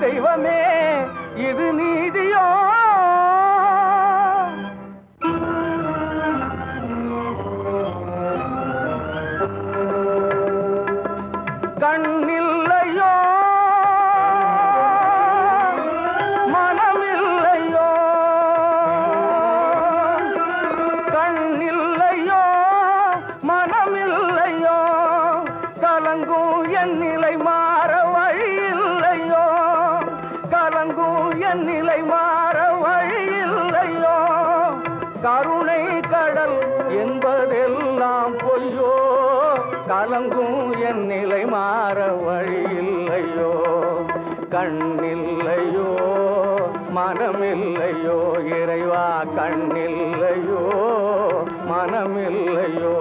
தெய்வமே இது நீதியோ கண்ணில்லையோ மனமில்லையோ கண்ணில்லையோ மனமில்லையோ கலங்கும் என் நிலை மாற வழியில்லையோ கலங்கும் என் நிலை மாற வழியில்லையோ கருணை கடல் என்பதெல்லாம் பொய்யோ கலங்கும் என் நிலை மாற வழியில்லையோ கண்ணில்லையோ மனமில்லையோ இறைவா கண்ணில்லையோ மனமில்லையோ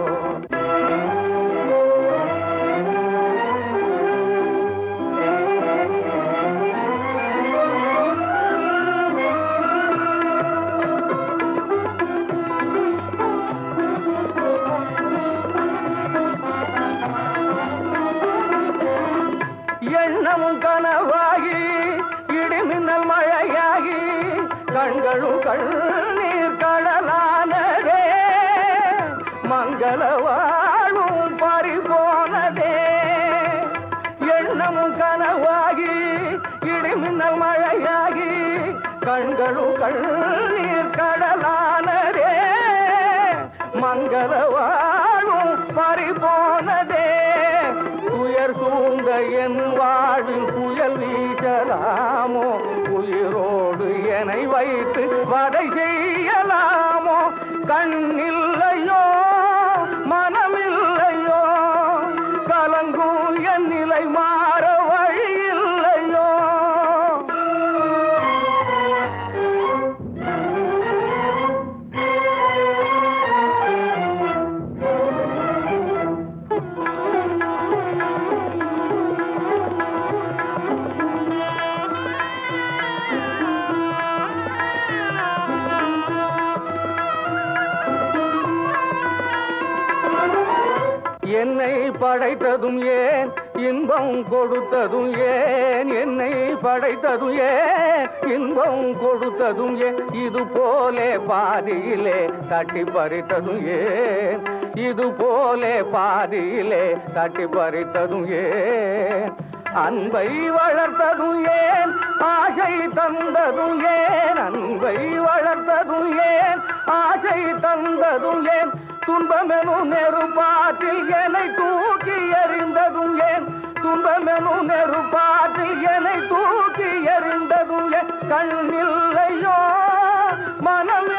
எண்ணமும் கனவாகி இடிமின்னல் மழையாகி கண்களும் கண்ணீர் கடலானதே மங்கள வாழும் பறி போனதே எண்ணமும் கனவாகி இடிமின்னல் மழையாகி கண்களும் கண்ணீர் கடலானதே மங்கள வாழும் பறி போனதே துயர் சூழ்ந்த என் வாழ்வில் புயல் வீசலாமோ உயிரோடு என்னை வைத்து வதை செய்யலாமோ கண்ணில்லையோ மனமில்லையோ கலங்கும் என் நிலை மாற வழியில்லையோ என்னை படைத்ததும் ஏன் இன்பம் கொடுத்ததும் ஏன் என்னை படைத்ததும் ஏன் இன்பம் கொடுத்ததும் ஏன் இது போலே பாதியிலே தட்டி பறித்ததும் ஏன் இது போலே பாதியிலே தட்டி பறித்ததும் ஏன் அன்பை வளர்த்ததும் ஏன் ஆசை தந்ததும் ஏன் அன்பை வளர்த்ததும் ஏன் ஆசை தந்ததும் ஏன் துன்பமெனும் நெருப்பாற்றில் என்னை தூக்கி எறிந்ததும் ஏன் துன்பமெனும் நெருப்பாற்றில் என்னை தூக்கி எறிந்ததும் ஏன் கண்ணில்லையோ மனமே